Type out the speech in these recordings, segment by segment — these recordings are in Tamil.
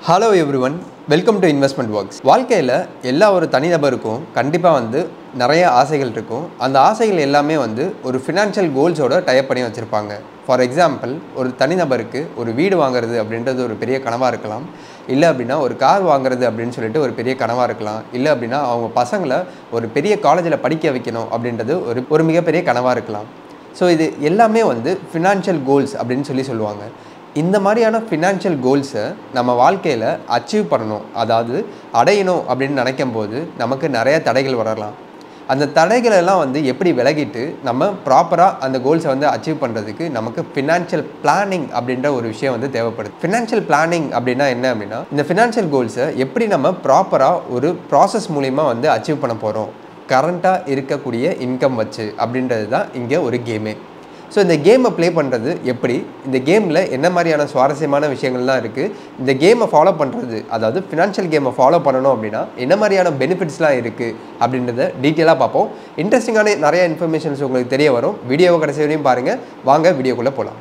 hello everyone welcome to investment works வாழ்க்கையில் எல்லா ஒரு தனிநபருக்கும் கண்டிப்பாக வந்து நிறைய ஆசைகள் இருக்கும் அந்த ஆசைகள் எல்லாமே வந்து ஒரு ஃபினான்ஷியல் கோல்ஸோட டைப் பண்ணி வச்சுருப்பாங்க ஃபார் எக்ஸாம்பிள் ஒரு தனிநபருக்கு ஒரு வீடு வாங்குறது அப்படின்றது ஒரு பெரிய கனவாக இருக்கலாம் இல்லை அப்படின்னா ஒரு கார் வாங்குறது அப்படின்னு சொல்லிட்டு ஒரு பெரிய கனவாக இருக்கலாம் இல்லை அப்படின்னா அவங்க பசங்களை ஒரு பெரிய காலேஜில் படிக்க வைக்கணும் அப்படின்றது ஒரு ஒரு மிகப்பெரிய கனவாக இருக்கலாம் ஸோ இது எல்லாமே வந்து ஃபினான்ஷியல் கோல்ஸ் அப்படின்னு சொல்லி சொல்லுவாங்க இந்த மாதிரியான ஃபினான்ஷியல் கோல்ஸை நம்ம வாழ்க்கையில் அச்சீவ் பண்ணணும் அதாவது அடையணும் அப்படின்னு நினைக்கும் போது நமக்கு நிறைய தடைகள் வரலாம் அந்த தடைகள் எல்லாம் வந்து எப்படி விலகிட்டு நம்ம ப்ராப்பராக அந்த கோல்ஸை வந்து அச்சீவ் பண்ணுறதுக்கு நமக்கு ஃபினான்ஷியல் பிளானிங் அப்படின்ற ஒரு விஷயம் வந்து தேவைப்படுது ஃபினான்ஷியல் பிளானிங் அப்படின்னா என்ன அப்படின்னா இந்த ஃபினான்ஷியல் கோல்ஸை எப்படி நம்ம ப்ராப்பராக ஒரு ப்ராசஸ் மூலிமா வந்து அச்சீவ் பண்ண போகிறோம் கரண்ட்டாக இருக்கக்கூடிய இன்கம் வச்சு அப்படின்றது தான் இங்கே ஒரு கேமே ஸோ இந்த கேமை ப்ளே பண்ணுறது எப்படி இந்த கேமில் என்ன மாதிரியான சுவாரஸ்யமான விஷயங்கள்லாம் இருக்குது இந்த கேமை ஃபாலோ பண்ணுறது அதாவது ஃபினான்ஷியல் கேமை ஃபாலோ பண்ணணும் அப்படின்னா என்ன மாதிரியான பெனிஃபிட்ஸ்லாம் இருக்குது அப்படின்றத டீட்டெயிலாக பார்ப்போம் இன்ட்ரெஸ்டிங்கான நிறைய இன்ஃபர்மேஷன்ஸ் உங்களுக்கு தெரிய வரும் வீடியோவை கடைசி வரையும் பாருங்கள் வாங்க வீடியோக்குள்ளே போகலாம்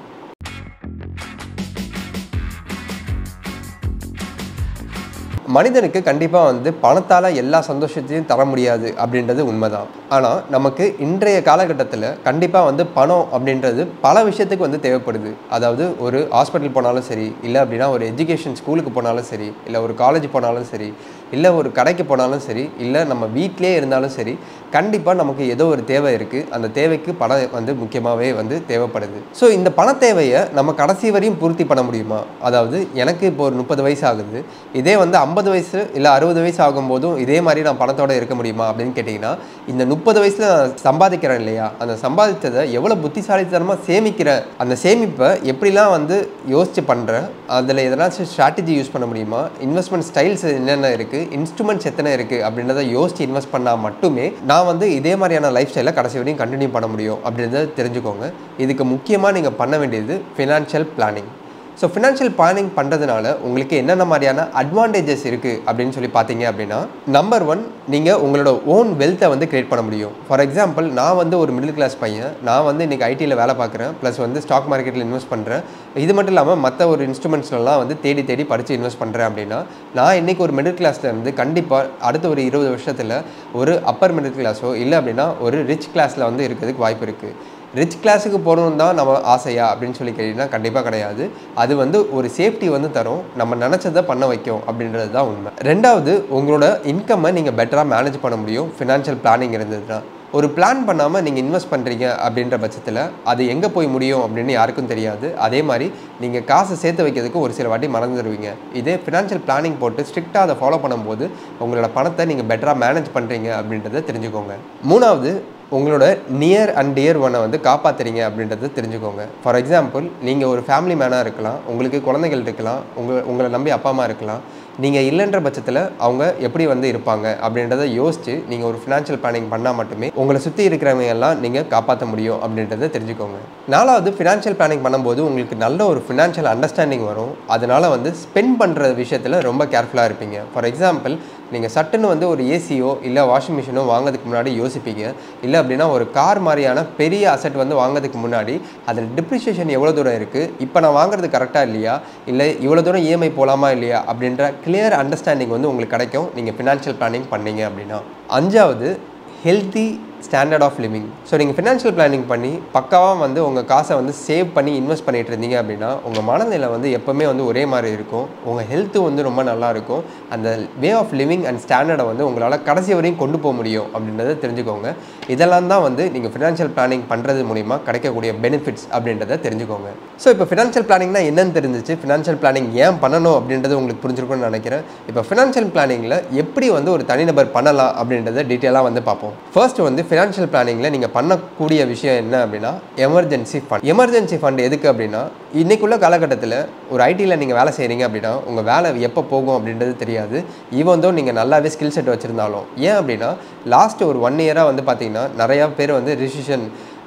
மனிதனுக்கு கண்டிப்பாக வந்து பணத்தால் எல்லா சந்தோஷத்தையும் தர முடியாது அப்படின்றது உண்மைதான் ஆனால் நமக்கு இன்றைய காலகட்டத்தில் கண்டிப்பாக வந்து பணம் அப்படின்றது பல விஷயத்துக்கு வந்து தேவைப்படுது அதாவது ஒரு ஹாஸ்பிட்டல் போனாலும் சரி இல்லை அப்படின்னா ஒரு எஜுகேஷன் ஸ்கூலுக்கு போனாலும் சரி இல்லை ஒரு காலேஜ் போனாலும் சரி இல்லை ஒரு கடைக்கு போனாலும் சரி இல்லை நம்ம வீட்டிலே இருந்தாலும் சரி கண்டிப்பாக நமக்கு ஏதோ ஒரு தேவை இருக்குது அந்த தேவைக்கு பணம் வந்து முக்கியமாகவே வந்து தேவைப்படுது ஸோ இந்த பண தேவையை நம்ம கடைசி வரையும் பூர்த்தி பண்ண முடியுமா அதாவது எனக்கு இப்போ ஒரு முப்பது வயசு ஆகுது இதே வந்து ஐம்பது வயசு இல்லை அறுபது வயசு ஆகும்போதும் இதே மாதிரி நான் பணத்தோட இருக்க முடியுமா அப்படின்னு கேட்டிங்கன்னா இந்த முப்பது வயசில் நான் சம்பாதிக்கிறேன் இல்லையா அந்த சம்பாதித்ததை எவ்வளோ புத்திசாலித்தனமாக சேமிக்கிற அந்த சேமிப்பை எப்படிலாம் வந்து யோசித்து பண்ணுறேன் அதில் எதனாச்சும் ஸ்ட்ராட்டஜி யூஸ் பண்ண முடியுமா இன்வெஸ்ட்மெண்ட் ஸ்டைல்ஸ் என்னென்ன இருக்குது இன்ஸ்ட்ருமெண்ட்ஸ் எத்தனை இருக்குது அப்படின்றத யோசித்து இன்வெஸ்ட் பண்ணால் மட்டுமே நான் வந்து இதே மாதிரியான லைஃப் ஸ்டைலை கடைசி வரையும் கண்டினியூ பண்ண முடியும் அப்படின்றத தெரிஞ்சுக்கோங்க இதுக்கு முக்கியமாக நீங்கள் பண்ண வேண்டியது financial planning so financial planning பண்ணுறதுனால உங்களுக்கு என்னென்ன மாதிரியான அட்வான்டேஜஸ் இருக்குது அப்படின்னு சொல்லி பார்த்தீங்க அப்படின்னா நம்பர் ஒன் நீங்கள் உங்களோட ஓன் வெல்த்தை வந்து கிரியேட் பண்ண முடியும் ஃபார் எக்ஸாம்பிள் நான் வந்து ஒரு மிடில் கிளாஸ் பையன் நான் வந்து இன்றைக்கி ஐடியில் வேலை பார்க்குறேன் ப்ளஸ் வந்து ஸ்டாக் மார்க்கெட்டில் இன்வெஸ்ட் பண்ணுறேன் இது மட்டும் இல்லாமல் மற்ற ஒரு இன்ஸ்ட்ருமெண்ட்ஸ்லாம் வந்து தேடி தேடி படித்து இன்வெஸ்ட் பண்ணுறேன் அப்படின்னா நான் இன்றைக்கி ஒரு மிடில் கிளாஸில் இருந்து கண்டிப்பாக அடுத்த ஒரு இருபது வருஷத்தில் ஒரு அப்பர் மிடில் கிளாஸோ இல்லை அப்படின்னா ஒரு ரிச் கிளாஸில் வந்து இருக்கிறதுக்கு வாய்ப்பு இருக்குது ரிச் கிளாஸுக்கு போகணும் தான் நம்ம ஆசையா அப்படின்னு சொல்லி கேட்டிங்கன்னா கண்டிப்பாக கிடையாது அது வந்து ஒரு சேஃப்டி வந்து தரும் நம்ம நினச்சதை பண்ண வைக்கும் அப்படின்றது தான் உண்மை ரெண்டாவது உங்களோட இன்கம்மை நீங்கள் பெட்டராக மேனேஜ் பண்ண முடியும் ஃபினான்ஷியல் பிளானிங் இருந்ததுன்னா ஒரு பிளான் பண்ணாமல் நீங்கள் இன்வெஸ்ட் பண்ணுறீங்க அப்படின்ற பட்சத்தில் அது எங்கே போய் முடியும் அப்படின்னு யாருக்கும் தெரியாது அதே மாதிரி நீங்கள் காசை சேர்த்து வைக்கிறதுக்கு ஒரு சில வாட்டி மறந்துடுவீங்க இதே ஃபினான்ஷியல் பிளானிங் போட்டு ஸ்ட்ரிக்டாக அதை ஃபாலோ பண்ணும்போது உங்களோட பணத்தை நீங்கள் பெட்டராக மேனேஜ் பண்ணுறீங்க அப்படின்றத தெரிஞ்சுக்கோங்க மூணாவது உங்களோட நியர் அண்ட் டியர் ஒன்னை வந்து காப்பாற்றுறீங்க அப்படின்றத தெரிஞ்சுக்கோங்க ஃபார் எக்ஸாம்பிள் நீங்கள் ஒரு ஃபேமிலி மேனாக இருக்கலாம் உங்களுக்கு குழந்தைகள் இருக்கலாம் உங்கள் உங்களை நம்பி அப்பா அம்மா இருக்கலாம் நீங்கள் இல்லைன்ற பட்சத்தில் அவங்க எப்படி வந்து இருப்பாங்க அப்படின்றத யோசித்து நீங்கள் ஒரு ஃபினான்ஷியல் பிளானிங் பண்ணால் மட்டுமே உங்களை சுற்றி இருக்கிறவங்க எல்லாம் நீங்கள் காப்பாற்ற முடியும் அப்படின்றத தெரிஞ்சுக்கோங்க நாலாவது ஃபினான்ஷியல் பிளானிங் பண்ணும்போது உங்களுக்கு நல்ல ஒரு ஃபினான்ஷியல் அண்டர்ஸ்டாண்டிங் வரும் அதனால் வந்து ஸ்பெண்ட் பண்ணுற விஷயத்தில் ரொம்ப கேர்ஃபுல்லாக இருப்பீங்க ஃபார் எக்ஸாம்பிள் நீங்கள் சட்டுன்னு வந்து ஒரு ஏசியோ இல்லை வாஷிங் மிஷினோ வாங்கிறதுக்கு முன்னாடி யோசிப்பீங்க இல்லை அப்படின்னா ஒரு கார் மாதிரியான பெரிய அசட் வந்து வாங்கிறதுக்கு முன்னாடி அதில் டிப்ரிஷியேஷன் எவ்வளோ தூரம் இருக்குது இப்போ நான் வாங்குறது கரெக்டாக இல்லையா இல்லை இவ்வளோ தூரம் இஎம்ஐ போகலாமா இல்லையா அப்படின்ற கிளியர் அண்டர்ஸ்டாண்டிங் வந்து உங்களுக்கு கிடைக்கும் நீங்கள் ஃபினான்ஷியல் பிளானிங் பண்ணீங்க அப்படின்னா அஞ்சாவது healthy standard of living so நீங்கள் ஃபினான்ஷியல் பிளானிங் பண்ணி பக்காவாக வந்து உங்கள் காசை வந்து சேவ் பண்ணி இன்வெஸ்ட் பண்ணிட்டு இருந்தீங்க அப்படின்னா உங்கள் மனநிலை வந்து எப்போவுமே வந்து ஒரே மாதிரி இருக்கும் உங்கள் ஹெல்த்து வந்து ரொம்ப நல்லா இருக்கும் அந்த வே ஆஃப் லிவிங் அண்ட் ஸ்டாண்டர்டை வந்து உங்களால் கடைசி வரையும் கொண்டு போக முடியும் அப்படின்றத தெரிஞ்சுக்கோங்க இதெல்லாம் தான் வந்து நீங்கள் ஃபினான்ஷியல் பிளானிங் பண்ணுறது மூலிமா கிடைக்கக்கூடிய பெனிஃபிட்ஸ் அப்படின்றத தெரிஞ்சுக்கோங்க ஸோ இப்போ ஃபினான்ஷியல் பிளானிங்னா என்னன்னு தெரிஞ்சிச்சு ஃபினான்ஷியல் பிளானிங் ஏன் பண்ணணும் அப்படின்றது உங்களுக்கு புரிஞ்சிருக்கும்னு நினைக்கிறேன் இப்போ ஃபினான்ஷியல் பிளானிங்கில் எப்படி வந்து ஒரு தனிநபர் பண்ணலாம் அப்படின்றத டீட்டெயிலாக வந்து பார்ப்போம் ஃபர்ஸ்ட் வந்து ஃபினான்ஷியல் பிளானிங்கில் நீங்கள் பண்ணக்கூடிய விஷயம் என்ன அப்படின்னா எமர்ஜென்சி ஃபண்ட் எமர்ஜென்சி ஃபண்ட் எதுக்கு அப்படின்னா இன்றைக்குள்ள காலகட்டத்தில் ஒரு ஐடியில் நீங்கள் வேலை செய்கிறீங்க அப்படின்னா உங்கள் வேலை எப்போ போகும் அப்படின்றது தெரியாது ஈவன் தோ நீங்கள் நல்லாவே ஸ்கில் செட் வச்சுருந்தாலும் ஏன் அப்படின்னா லாஸ்ட் ஒரு ஒன் இயராக வந்து பார்த்தீங்கன்னா நிறையா பேர் வந்து ரிசிஷன்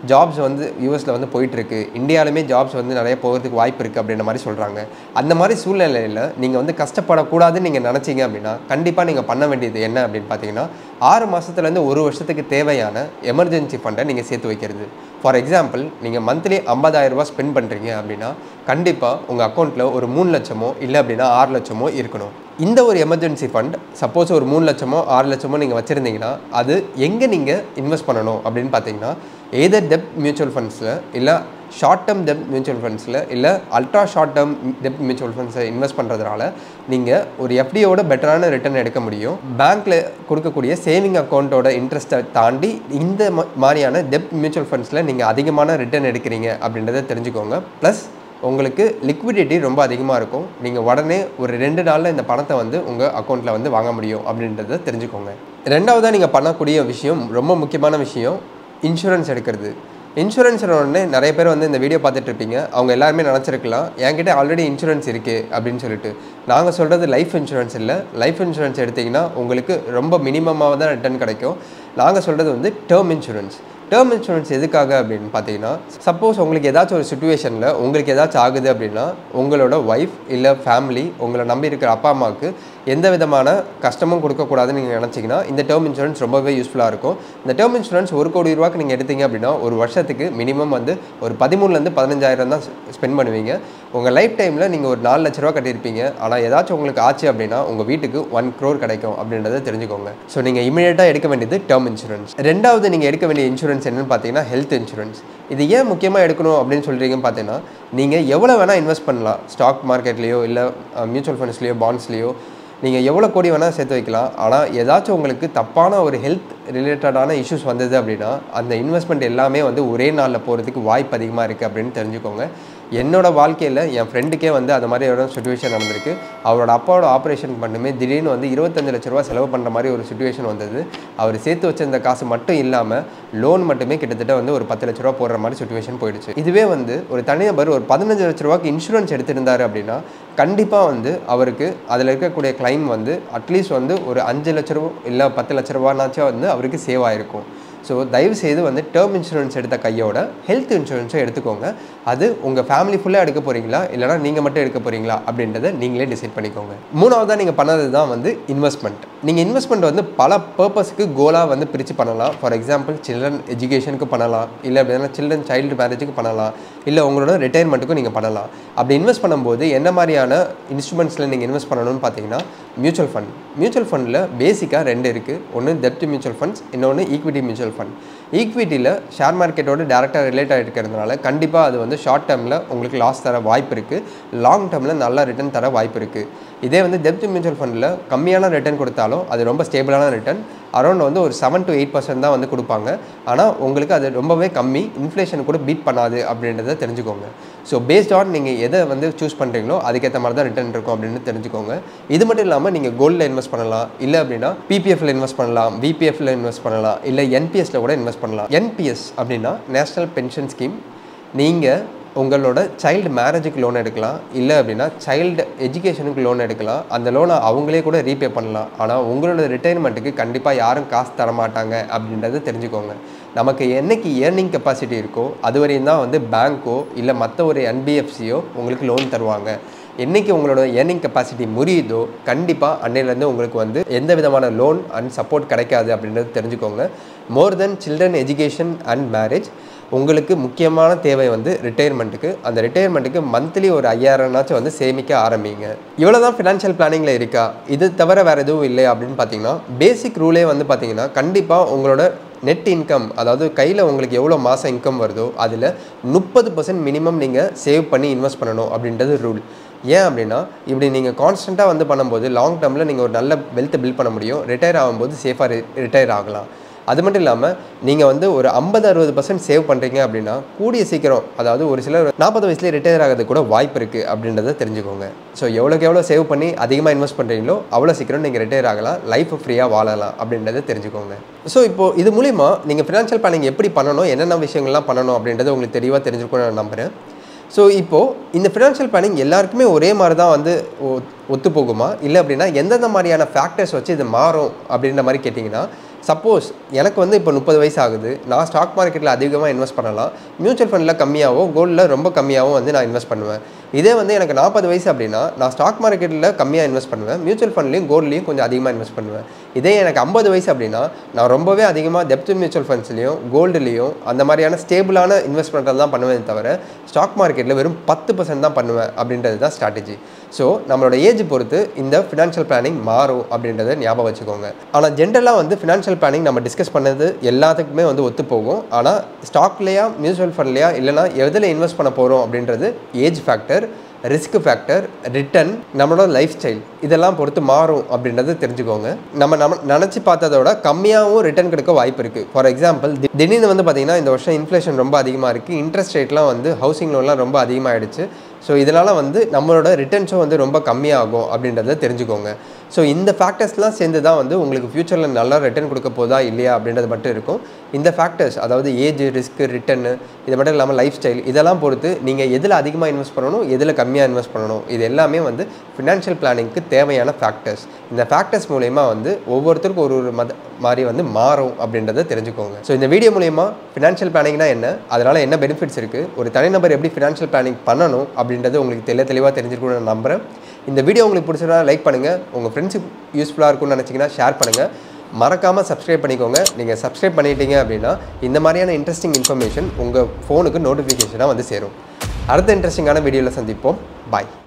ஜாப்ஸ் வந்து யூஎஸில் வந்து போயிட்டுருக்கு இந்தியாவிலுமே ஜாப்ஸ் வந்து நிறைய போகிறதுக்கு வாய்ப்பு இருக்குது அப்படின்ற மாதிரி சொல்கிறாங்க அந்த மாதிரி சூழ்நிலையில் நீங்கள் வந்து கஷ்டப்படக்கூடாதுன்னு நீங்கள் நினச்சிங்க அப்படின்னா கண்டிப்பாக நீங்கள் பண்ண வேண்டியது என்ன அப்படின்னு பார்த்தீங்கன்னா ஆறு மாதத்துலேருந்து ஒரு வருஷத்துக்கு தேவையான எமர்ஜென்சி ஃபண்டை நீங்கள் சேர்த்து வைக்கிறது ஃபார் எக்ஸாம்பிள் நீங்கள் மந்த்லி ரூபாய் ஸ்பெண்ட் பண்ணுறீங்க அப்படின்னா கண்டிப்பாக உங்கள் அக்கௌண்ட்டில் ஒரு மூணு லட்சமோ இல்லை அப்படின்னா ஆறு லட்சமோ இருக்கணும் இந்த ஒரு எமர்ஜென்சி ஃபண்ட் சப்போஸ் ஒரு மூணு லட்சமோ ஆறு லட்சமோ நீங்கள் வச்சுருந்தீங்கன்னா அது எங்கே நீங்கள் இன்வெஸ்ட் பண்ணணும் அப்படின்னு பார்த்தீங்கன்னா எதர் டெப் மியூச்சுவல் ஃபண்ட்ஸில் இல்லை ஷார்ட் டேர்ம் டெப் மியூச்சுவல் ஃபண்ட்ஸில் இல்லை ultra short term debt mutual ஃபண்ட்ஸை இன்வெஸ்ட் பண்ணுறதுனால நீங்கள் ஒரு எஃப்டியோட பெட்டரான ரிட்டர்ன் எடுக்க முடியும் பேங்க்கில் கொடுக்கக்கூடிய சேவிங் அக்கௌண்ட்டோட இன்ட்ரெஸ்ட்டை தாண்டி இந்த ம- மாதிரியான டெப் மியூச்சுவல் ஃபண்ட்ஸில் நீங்கள் அதிகமான ரிட்டர்ன் எடுக்கிறீங்க அப்படின்றத தெரிஞ்சுக்கோங்க ப்ளஸ் உங்களுக்கு லிக்விடிட்டி ரொம்ப அதிகமாக இருக்கும் நீங்கள் உடனே ஒரு ரெண்டு நாளில் இந்த பணத்தை வந்து உங்கள் அக்கௌண்ட்டில் வந்து வாங்க முடியும் அப்படின்றத தெரிஞ்சுக்கோங்க ரெண்டாவதாக நீங்கள் பண்ணக்கூடிய விஷயம் ரொம்ப முக்கியமான விஷயம் இன்சூரன்ஸ் எடுக்கிறது இன்சூரன்ஸ் உடனே நிறைய பேர் வந்து இந்த வீடியோ பார்த்துட்டு இருப்பீங்க அவங்க எல்லாருமே நினச்சிருக்கலாம் என்கிட்ட ஆல்ரெடி இன்சூரன்ஸ் இருக்குது அப்படின்னு சொல்லிட்டு நாங்கள் சொல்கிறது லைஃப் இன்சூரன்ஸ் இல்லை லைஃப் இன்சூரன்ஸ் எடுத்திங்கன்னா உங்களுக்கு ரொம்ப மினிமமாக தான் ரிட்டர்ன் கிடைக்கும் நாங்கள் சொல்கிறது வந்து டேர்ம் இன்சூரன்ஸ் டேர்ம் இன்சூரன்ஸ் எதுக்காக அப்படின்னு பார்த்தீங்கன்னா சப்போஸ் உங்களுக்கு ஏதாச்சும் ஒரு சுச்சுவேஷனில் உங்களுக்கு ஏதாச்சும் ஆகுது அப்படின்னா உங்களோட ஒய்ஃப் இல்லை ஃபேமிலி உங்களை நம்பி இருக்கிற அப்பா அம்மாவுக்கு எந்த விதமான கஷ்டமும் கொடுக்கக்கூடாதுன்னு நீங்கள் நினச்சிங்கன்னா இந்த டேர்ம் இன்சூரன்ஸ் ரொம்பவே யூஸ்ஃபுல்லாக இருக்கும் இந்த டேர்ம் இன்சூரன்ஸ் ஒரு கோடி ரூபாய்க்கு நீங்கள் எடுத்தீங்க அப்படின்னா ஒரு வருஷத்துக்கு மினிமம் வந்து ஒரு பதிமூணுலேருந்து பதினஞ்சாயிரம் தான் ஸ்பெண்ட் பண்ணுவீங்க உங்கள் லைஃப் டைமில் நீங்கள் ஒரு நாலு லட்ச ரூபா கட்டியிருப்பீங்க ஆனால் ஏதாச்சும் உங்களுக்கு ஆச்சு அப்படின்னா உங்கள் வீட்டுக்கு ஒன் க்ரோர் கிடைக்கும் அப்படின்றத தெரிஞ்சுக்கோங்க ஸோ நீங்கள் இமீடியட்டாக எடுக்க வேண்டியது டேர்ம் இன்சூரன்ஸ் ரெண்டாவது நீங்கள் எடுக்க வேண்டிய இன்சூரன்ஸ் என்னன்னு பார்த்தீங்கன்னா ஹெல்த் இன்சூரன்ஸ் இது ஏன் முக்கியமாக எடுக்கணும் அப்படின்னு சொல்கிறீங்கன்னு பார்த்தீங்கன்னா நீங்கள் எவ்வளோ வேணால் இன்வெஸ்ட் பண்ணலாம் ஸ்டாக் மார்க்கெட்லேயோ இல்லை மியூச்சுவல் ஃபண்ட்ஸ்லேயோ பாண்ட்ஸ்லேயோ நீங்கள் எவ்வளோ கோடி வேணால் சேர்த்து வைக்கலாம் ஆனால் ஏதாச்சும் உங்களுக்கு தப்பான ஒரு ஹெல்த் ரிலேட்டடான இஷ்யூஸ் வந்தது அப்படின்னா அந்த இன்வெஸ்ட்மெண்ட் எல்லாமே வந்து ஒரே நாளில் போகிறதுக்கு வாய்ப்பு அதிகமாக இருக்குது அப்படின்னு தெரிஞ்சுக்கோங்க என்னோட வாழ்க்கையில் என் ஃப்ரெண்டுக்கே வந்து அந்த மாதிரி ஒரு சுச்சுவேஷன் நடந்திருக்கு அவரோட அப்பாவோட ஆப்ரேஷன் பண்ணுமே திடீர்னு வந்து இருபத்தஞ்சு லட்ச ரூபா செலவு பண்ணுற மாதிரி ஒரு சுச்சுவேஷன் வந்தது அவர் சேர்த்து வச்சிருந்த காசு மட்டும் இல்லாமல் லோன் மட்டுமே கிட்டத்தட்ட வந்து ஒரு பத்து லட்ச ரூபா போடுற மாதிரி சுச்சுவேஷன் போயிடுச்சு இதுவே வந்து ஒரு தனிநபர் ஒரு பதினஞ்சு லட்ச ரூபாய்க்கு இன்சூரன்ஸ் எடுத்திருந்தாரு அப்படின்னா கண்டிப்பாக வந்து அவருக்கு அதில் இருக்கக்கூடிய கிளைம் வந்து அட்லீஸ்ட் வந்து ஒரு அஞ்சு லட்ச ரூபா இல்லை பத்து லட்ச ரூபானாச்சும் வந்து அவருக்கு சேவ் ஆயிருக்கும் ஸோ தயவு செய்து வந்து டேர்ம் இன்சூரன்ஸ் எடுத்த கையோட ஹெல்த் இன்சூரன்ஸும் எடுத்துக்கோங்க அது உங்கள் ஃபேமிலி ஃபுல்லாக எடுக்க போகிறீங்களா இல்லைனா நீங்கள் மட்டும் எடுக்க போகிறீங்களா அப்படின்றத நீங்களே டிசைட் பண்ணிக்கோங்க மூணாவதாக நீங்கள் பண்ணது தான் வந்து இன்வெஸ்ட்மெண்ட் நீங்கள் இன்வெஸ்ட்மெண்ட் வந்து பல பர்பஸ்க்கு கோலாக வந்து பிரித்து பண்ணலாம் ஃபார் எக்ஸாம்பிள் சில்ட்ரன் எஜுகேஷனுக்கு பண்ணலாம் இல்லை அப்படின்னா சில்ட்ரன் சைல்டு மேரேஜுக்கு பண்ணலாம் இல்லை உங்களோட ரிட்டையர்மெண்ட்டுக்கும் நீங்கள் பண்ணலாம் அப்படி இன்வெஸ்ட் பண்ணும்போது என்ன மாதிரியான இன்ஸ்ட்ருமெண்ட்ஸில் நீங்கள் இன்வெஸ்ட் பண்ணணும்னு பார்த்தீங்கன்னா மியூச்சுவல் ஃபண்ட் மியூச்சுவல் ஃபண்டில் பேசிக்காக ரெண்டு இருக்குது ஒன்று டெப்ட் மியூச்சுவல் ஃபண்ட்ஸ் இன்னொன்று ஈக்விட்டி மியூச்சுவல் ஃபண்ட் ஈக்விட்டியில் ஷேர் மார்க்கெட்டோட டேரெக்டாக ரிலேட் ஆகிருக்கிறதுனால கண்டிப்பாக அது வந்து ஷார்ட் டேர்மில் உங்களுக்கு லாஸ் தர வாய்ப்பு இருக்குது லாங் டேர்மில் நல்ல ரிட்டர்ன் தர வாய்ப்பு இருக்குது இதே வந்து டெப்ட் மியூச்சுவல் ஃபண்டில் கம்மியான ரிட்டர்ன் கொடுத்தாலும் அது ரொம்ப ஸ்டேபிளான ரிட்டர்ன் அரௌண்ட் வந்து ஒரு செவன் டு எயிட் பர்சன்ட் தான் வந்து கொடுப்பாங்க ஆனால் உங்களுக்கு அது ரொம்பவே கம்மி இன்ஃப்ளேஷன் கூட பீட் பண்ணாது அப்படின்றத தெரிஞ்சுக்கோங்க ஸோ பேஸ்ட் ஆன் நீங்கள் எதை வந்து சூஸ் பண்ணுறீங்களோ அதுக்கேற்ற மாதிரி தான் ரிட்டர்ன் இருக்கும் அப்படின்னு தெரிஞ்சுக்கோங்க இது மட்டும் இல்லாமல் நீங்கள் கோல்டில் இன்வெஸ்ட் பண்ணலாம் இல்லை அப்படின்னா பிபிஎஃப்ல இன்வெஸ்ட் பண்ணலாம் பிபிஎஃப்ல இன்வெஸ்ட் பண்ணலாம் இல்லை என்பிஎஸ்ல கூட இன்வெஸ்ட் பண்ணலாம் என்பிஎஸ் அப்படின்னா நேஷனல் பென்ஷன் ஸ்கீம் நீங்கள் உங்களோட சைல்டு மேரேஜுக்கு லோன் எடுக்கலாம் இல்லை அப்படின்னா சைல்டு எஜுகேஷனுக்கு லோன் எடுக்கலாம் அந்த லோனை அவங்களே கூட ரீபே பண்ணலாம் ஆனால் உங்களோட ரிட்டைர்மெண்ட்டுக்கு கண்டிப்பாக யாரும் காசு தர மாட்டாங்க அப்படின்றத தெரிஞ்சுக்கோங்க நமக்கு என்னைக்கு ஏர்னிங் கெப்பாசிட்டி இருக்கோ அது வரையும் தான் வந்து பேங்க்கோ இல்லை மற்ற ஒரு என்பிஎஃப்சியோ உங்களுக்கு லோன் தருவாங்க என்னைக்கு உங்களோட ஏர்னிங் கெப்பாசிட்டி முறியுதோ கண்டிப்பாக அன்னையிலேருந்து உங்களுக்கு வந்து எந்த விதமான லோன் அண்ட் சப்போர்ட் கிடைக்காது அப்படின்றது தெரிஞ்சுக்கோங்க more than children education and marriage உங்களுக்கு முக்கியமான தேவை வந்து ரிட்டையர்மெண்ட்டுக்கு அந்த ரிட்டையர்மெண்ட்டுக்கு மந்த்லி ஒரு ஐயாயிரம்னாச்சும் வந்து சேமிக்க ஆரம்பிங்க இவ்வளோ தான் ஃபினான்ஷியல் பிளானிங்கில் இருக்கா இது தவிர வேறு எதுவும் இல்லை அப்படின்னு பார்த்தீங்கன்னா பேசிக் ரூலே வந்து பார்த்தீங்கன்னா கண்டிப்பாக உங்களோட நெட் இன்கம் அதாவது கையில் உங்களுக்கு எவ்வளோ மாதம் இன்கம் வருதோ அதில் முப்பது பர்சன்ட் மினிமம் நீங்கள் சேவ் பண்ணி இன்வெஸ்ட் பண்ணணும் அப்படின்றது ரூல் ஏன் அப்படின்னா இப்படி நீங்கள் கான்ஸ்டண்ட்டாக வந்து பண்ணும்போது லாங் டேர்மில் நீங்கள் ஒரு நல்ல வெல்த்தை பில்ட் பண்ண முடியும் ரிட்டையர் ஆகும்போது சேஃபாக ரிட்டையர் ஆகலாம் அது மட்டும் இல்லாமல் நீங்கள் வந்து ஒரு ஐம்பது அறுபது பர்சன்ட் சேவ் பண்ணுறீங்க அப்படின்னா கூடிய சீக்கிரம் அதாவது ஒரு சிலர் நாற்பது வயசுலேயே ரிட்டையர் ஆகிறது கூட வாய்ப்பு இருக்குது அப்படின்றத தெரிஞ்சுக்கோங்க ஸோ எவ்வளோக்கு எவ்வளோ சேவ் பண்ணி அதிகமாக இன்வெஸ்ட் பண்ணுறீங்களோ அவ்வளோ சீக்கிரம் நீங்கள் ரிட்டையர் ஆகலாம் லைஃப் ஃப்ரீயாக வாழலாம் அப்படின்றத தெரிஞ்சுக்கோங்க ஸோ இப்போது இது மூலிமா நீங்கள் ஃபினான்ஷியல் பிளானிங் எப்படி பண்ணணும் என்னென்ன விஷயங்கள்லாம் பண்ணணும் அப்படின்றது உங்களுக்கு தெளிவாக தெரிஞ்சிருக்கும்னு நான் நம்புகிறேன் ஸோ இப்போது இந்த ஃபினான்ஷியல் பிளானிங் எல்லாருக்குமே ஒரே மாதிரி தான் வந்து ஒ- ஒத்து போகுமா இல்லை அப்படின்னா எந்தெந்த மாதிரியான ஃபேக்டர்ஸ் வச்சு இது மாறும் அப்படின்ற மாதிரி கேட்டிங்கன்னா சப்போஸ் எனக்கு வந்து இப்போ முப்பது வயசு ஆகுது நான் ஸ்டாக் மார்க்கெட்டில் அதிகமாக இன்வெஸ்ட் பண்ணலாம் மியூச்சுவல் ஃபண்டில் கம்மியாகவும் கோல்டில் ரொம்ப கம்மியாகவும் வந்து நான் இன்வெஸ்ட் பண்ணுவேன் இதே வந்து எனக்கு நாற்பது வயசு அப்படின்னா நான் ஸ்டாக் மார்க்கெட்டில் கம்மியாக இன்வெஸ்ட் பண்ணுவேன் மியூச்சுவல் ஃபண்ட்லேயும் கோல்ட்லேயும் கொஞ்சம் அதிகமாக இன்வெஸ்ட் பண்ணுவேன் இதே எனக்கு ஐம்பது வயசு அப்படின்னா நான் ரொம்பவே அதிகமாக டெப்த் மியூச்சுவல் ஃபண்ட்ஸ்லையும் கோல்டுலேயும் அந்த மாதிரியான ஸ்டேபிளான இன்வெஸ்ட்மெண்ட்டில் தான் பண்ணுவேன் தவிர ஸ்டாக் மார்க்கெட்டில் வெறும் பத்து பர்சன்ட் தான் பண்ணுவேன் அப்படின்றது தான் ஸ்ட்ராட்டஜி ஸோ நம்மளோட ஏஜ் பொறுத்து இந்த ஃபினான்ஷியல் பிளானிங் மாறும் அப்படின்றத ஞாபகம் வச்சுக்கோங்க ஆனால் ஜென்ரலாக வந்து ஃபினான்ஷியல் பிளானிங் நம்ம டிஸ்கஸ் பண்ணது எல்லாத்துக்குமே வந்து ஒத்து போகும் ஆனால் ஸ்டாக்லையா மியூச்சுவல் ஃபண்ட்லையா இல்லைனா எதில் இன்வெஸ்ட் பண்ண போகிறோம் அப்படின்றது age factor risk factor return நம்மளோட லைஃப் ஸ்டைல் இதெல்லாம் பொறுத்து மாறும் அப்படின்றது தெரிஞ்சுக்கோங்க நம்ம நம்ம நினச்சி பார்த்ததோட கம்மியாகவும் ரிட்டர்ன் கிடைக்க வாய்ப்பு இருக்குது ஃபார் எக்ஸாம்பிள் திடீர்னு வந்து பார்த்திங்கன்னா இந்த வருஷம் இன்ஃப்ளேஷன் ரொம்ப அதிகமாக இருக்குது இன்ட்ரெஸ்ட் ரேட்லாம் வந்து ஹவுசிங் லோன்லாம் ரொம்ப அதிகமாகிடுச்சு ஸோ இதனால் வந்து நம்மளோட ரிட்டர்ன்ஸும் வந்து ரொம்ப கம்மியாகும் அப்படின்றத தெரிஞ்சுக்கோங்க ஸோ இந்த ஃபேக்டர்ஸ்லாம் சேர்ந்து தான் வந்து உங்களுக்கு ஃப்யூச்சரில் நல்லா ரிட்டர்ன் கொடுக்க போதா இல்லையா அப்படின்றது மட்டும் இருக்கும் இந்த ஃபேக்டர்ஸ் அதாவது ஏஜ் ரிஸ்க் ரிட்டர்னு இது மட்டும் இல்லாமல் லைஃப் ஸ்டைல் இதெல்லாம் பொறுத்து நீங்கள் எதில் அதிகமாக இன்வெஸ்ட் பண்ணணும் எதில் கம்மியாக இன்வெஸ்ட் பண்ணணும் இது எல்லாமே வந்து ஃபினான்ஷியல் பிளானிங்க்கு தேவையான ஃபேக்டர்ஸ் இந்த ஃபேக்டர்ஸ் மூலயமா வந்து ஒவ்வொருத்தருக்கும் ஒரு ஒரு மத மாதிரி வந்து மாறும் அப்படின்றத தெரிஞ்சுக்கோங்க ஸோ இந்த வீடியோ மூலயமா ஃபினான்ஷியல் பிளானிங்னா என்ன அதனால் என்ன பெனிஃபிட்ஸ் இருக்குது ஒரு தனிநபர் எப்படி ஃபினான்ஷியல் பிளானிங் பண்ணணும் அப்படின்றது உங்களுக்கு தெளிய தெளிவாக தெரிஞ்சிருக்கும்னு நான் நம்புகிறேன் இந்த வீடியோ உங்களுக்கு பிடிச்சதா லைக் பண்ணுங்கள் உங்கள் ஃப்ரெண்ட்ஸுக்கு யூஸ்ஃபுல்லாக இருக்கும்னு நினச்சிங்கன்னா ஷேர் பண்ணுங்கள் மறக்காமல் சப்ஸ்கிரைப் பண்ணிக்கோங்க நீங்கள் சப்ஸ்கிரைப் பண்ணிட்டீங்க அப்படின்னா இந்த மாதிரியான இன்ட்ரெஸ்டிங் இன்ஃபர்மேஷன் உங்கள் ஃபோனுக்கு நோட்டிஃபிகேஷனாக வந்து சேரும் அடுத்த இன்ட்ரெஸ்டிங்கான வீடியோவில் சந்திப்போம் பாய்